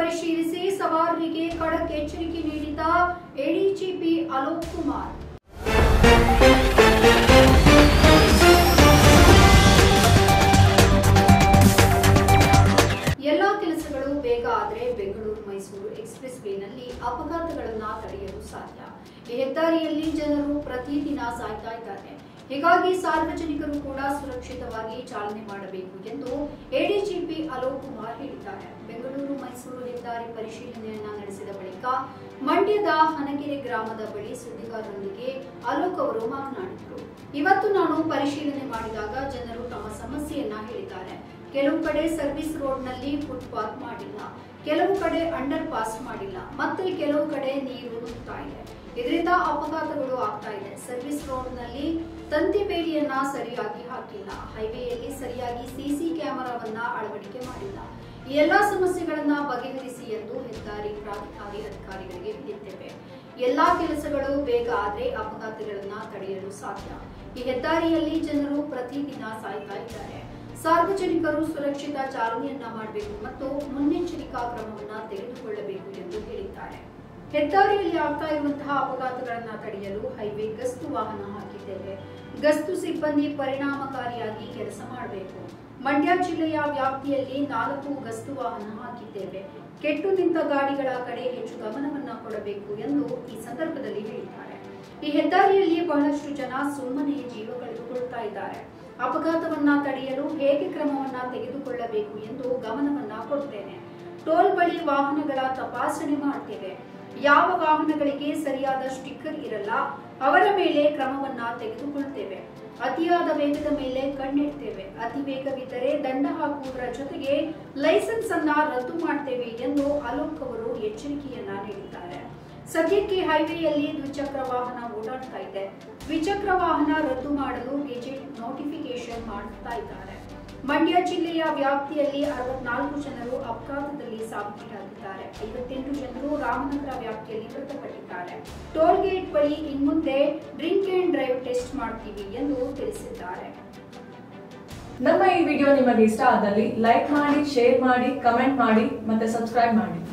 ಪರಿಶೀಲಿಸಿ ಸವಾರರಿಗೆ ಖಡಕ್ ಎಚ್ಚರಿಕೆ ನೀಡಿದ ಎಡಿಜಿಪಿ ಅಲೋಕ್ ಕುಮಾರ್ ಎಲ್ಲಾ ಕೆಲಸಗಳು ಬೇಗ ಆದರೆ ಬೆಂಗಳೂರು ಮೈಸೂರು ಎಕ್ಸ್ಪ್ರೆಸ್ ವೇನಲ್ಲಿ ಅಪಘಾತಗಳನ್ನ ತಡೆಯಲು ಸಾಧ್ಯ ಈ ಹೆದ್ದಾರಿಯಲ್ಲಿ ಜನರು ಪ್ರತಿದಿನ ಸಾಯ್ತಾ ಇದ್ದಾರೆ ಹೀಗಾಗಿ ಸಾರ್ವಜನಿಕರು ಕೂಡ ಸುರಕ್ಷಿತವಾಗಿ ಚಾಲನೆ ಮಾಡಬೇಕು ಎಂದು ಎಡಿಜಿಪಿ ಅಲೋಕ್ ಕುಮಾರ್ ಹೇಳಿದ್ದಾರೆ ಬೆಂಗಳೂರು ಮೈಸೂರು ಹೆದ್ದಾರಿ ಪರಿಶೀಲನೆಯನ್ನ ನಡೆಸಿದ ಬಳಿಕ ಮಂಡ್ಯದ ಹನಗೆರೆ ಗ್ರಾಮದ ಬಳಿ ಸುದ್ದಿಗಾರರೊಂದಿಗೆ ಅಲೋಕ್ ಅವರು ಮಾತನಾಡಿದರು ಇವತ್ತು ನಾನು ಪರಿಶೀಲನೆ ಮಾಡಿದಾಗ ಜನರು ತಮ್ಮ ಸಮಸ್ಯೆಯನ್ನ ಹೇಳಿದ್ದಾರೆ ಕೆಲವು ಕಡೆ ಸರ್ವಿಸ್ ರೋಡ್ನಲ್ಲಿ ಫುಟ್ಪಾತ್ ಮಾಡಿಲ್ಲ ಕೆಲವು ಕಡೆ ಅಂಡರ್ ಪಾಸ್ ಮಾಡಿಲ್ಲ ಮತ್ತೆ ಕೆಲವು ಕಡೆ ನೀರು ನುಗ್ತಾ ಇದೆ ಇದರಿಂದ ಅಪಘಾತಗಳು ಆಗ್ತಾ ಇದೆ ಸರ್ವಿಸ್ ರೋಡ್ನಲ್ಲಿ ತಂತಿ ಬೇಲಿಯನ್ನ ಸರಿಯಾಗಿ ಹಾಕಿಲ್ಲ ಹೈವೇಯಲ್ಲಿ ಸರಿಯಾಗಿ ಸಿಸಿ ಕ್ಯಾಮೆರಾವನ್ನ ಅಳವಡಿಕೆ ಮಾಡಿಲ್ಲ ಈ ಎಲ್ಲಾ ಸಮಸ್ಯೆಗಳನ್ನ ಬಗೆಹರಿಸಿ ಎಂದು ಹೆದ್ದಾರಿ ಪ್ರಾಧಿಕಾರಿ ಅಧಿಕಾರಿಗಳಿಗೆ ಹೇಳಿದ್ದೇವೆ ಎಲ್ಲಾ ಕೆಲಸಗಳು ಬೇಗ ಆದ್ರೆ ಅಪಘಾತಗಳನ್ನ ತಡೆಯಲು ಸಾಧ್ಯ ಈ ಹೆದ್ದಾರಿಯಲ್ಲಿ ಜನರು ಪ್ರತಿದಿನ ಸಾಯ್ತಾ ಇದ್ದಾರೆ ಸಾರ್ವಜನಿಕರು ಸುರಕ್ಷಿತ ಚಾಲನೆಯನ್ನ ಮಾಡಬೇಕು ಮತ್ತು ಮುನ್ನೆಚ್ಚರಿಕಾ ಕ್ರಮವನ್ನ ತೆಗೆದುಕೊಳ್ಳಬೇಕು ಎಂದು ಹೇಳಿದ್ದಾರೆ ಹೆದ್ದಾರಿಯಲ್ಲಿ ಆಗ್ತಾ ಇರುವಂತಹ ಅಪಘಾತಗಳನ್ನ ತಡೆಯಲು ಹೈವೇ ಗಸ್ತು ವಾಹನ ಹಾಕಿದ್ದೇವೆ ಗಸ್ತು ಸಿಬ್ಬಂದಿ ಪರಿಣಾಮಕಾರಿಯಾಗಿ ಕೆಲಸ ಮಾಡಬೇಕು ಮಂಡ್ಯ ಜಿಲ್ಲೆಯ ವ್ಯಾಪ್ತಿಯಲ್ಲಿ ನಾಲ್ಕು ಗಸ್ತು ವಾಹನ ಹಾಕಿದ್ದೇವೆ ಕೆಟ್ಟು ನಿಂತ ಗಾಡಿಗಳ ಕಡೆ ಹೆಚ್ಚು ಗಮನವನ್ನ ಕೊಡಬೇಕು ಎಂದು ಈ ಸಂದರ್ಭದಲ್ಲಿ ಹೇಳಿದ್ದಾರೆ ಈ ಹೆದ್ದಾರಿಯಲ್ಲಿ ಬಹಳಷ್ಟು ಜನ ಸುಮ್ಮನೆ ಜೀವ ಕಳೆದುಕೊಳ್ತಾ ಇದ್ದಾರೆ ಅಪಘಾತವನ್ನ ತಡೆಯಲು ಹೇಗೆ ಕ್ರಮವನ್ನ ತೆಗೆದುಕೊಳ್ಳಬೇಕು ಎಂದು ಗಮನವನ್ನ ಕೊಡ್ತೇನೆ ಟೋಲ್ ಬಳಿ ವಾಹನಗಳ ತಪಾಸಣೆ ಮಾಡ್ತೇವೆ ಯಾವ ವಾಹನಗಳಿಗೆ ಸರಿಯಾದ ಸ್ಟಿಕ್ಕರ್ ಇರಲ್ಲ ಅವರ ಮೇಲೆ ಕ್ರಮವನ್ನ ತೆಗೆದುಕೊಳ್ತೇವೆ ಅತಿಯಾದ ವೇಗದ ಮೇಲೆ ಕಣ್ಣಿಡ್ತೇವೆ ಅತಿ ವೇಗವಿದ್ದರೆ ದಂಡ ಹಾಕುವುದರ ಜೊತೆಗೆ ಲೈಸೆನ್ಸ್ ಅನ್ನ ರದ್ದು ಮಾಡ್ತೇವೆ ಎಂದು ಅಲೋಕ್ ಅವರು ಎಚ್ಚರಿಕೆಯನ್ನ ನೀಡಿದ್ದಾರೆ ಸದ್ಯಕ್ಕೆ ಹೈವೇಯಲ್ಲಿ ದ್ವಿಚಕ್ರ ವಾಹನ ಓಡಾಡ್ತಾ ಇದೆ ದ್ವಿಚಕ್ರ ವಾಹನ ರದ್ದು ಮಾಡಲು ಗೆಜೆಟ್ ನೋಟಿಫಿಕೇಶನ್ ಮಾಡ್ತಾ ಇದ್ದಾರೆ ಮಂಡ್ಯ ಜಿಲ್ಲೆಯ ವ್ಯಾಪ್ತಿಯಲ್ಲಿ ಅರವತ್ನಾಲ್ಕು ಜನರು ಅಪಘಾತದಲ್ಲಿ ಸಾವಿಗೀಡಾಗಿದ್ದಾರೆ ಐವತ್ತೆಂಟು ಜನರು ರಾಮನಗರ ವ್ಯಾಪ್ತಿಯಲ್ಲಿ ಮೃತಪಟ್ಟಿದ್ದಾರೆ ಟೋಲ್ ಗೇಟ್ ಬಳಿ ಇನ್ಮುಂದೆ ಡ್ರಿಂಕ್ ಅಂಡ್ ಡ್ರೈವ್ ಟೆಸ್ಟ್ ಮಾಡ್ತೀವಿ ಎಂದು ತಿಳಿಸಿದ್ದಾರೆ ನಮ್ಮ ಈ ವಿಡಿಯೋ ನಿಮಗೆ ಇಷ್ಟ ಆದಲ್ಲಿ ಲೈಕ್ ಮಾಡಿ ಶೇರ್ ಮಾಡಿ ಕಮೆಂಟ್ ಮಾಡಿ ಮತ್ತೆ ಸಬ್ಸ್ಕ್ರೈಬ್ ಮಾಡಿ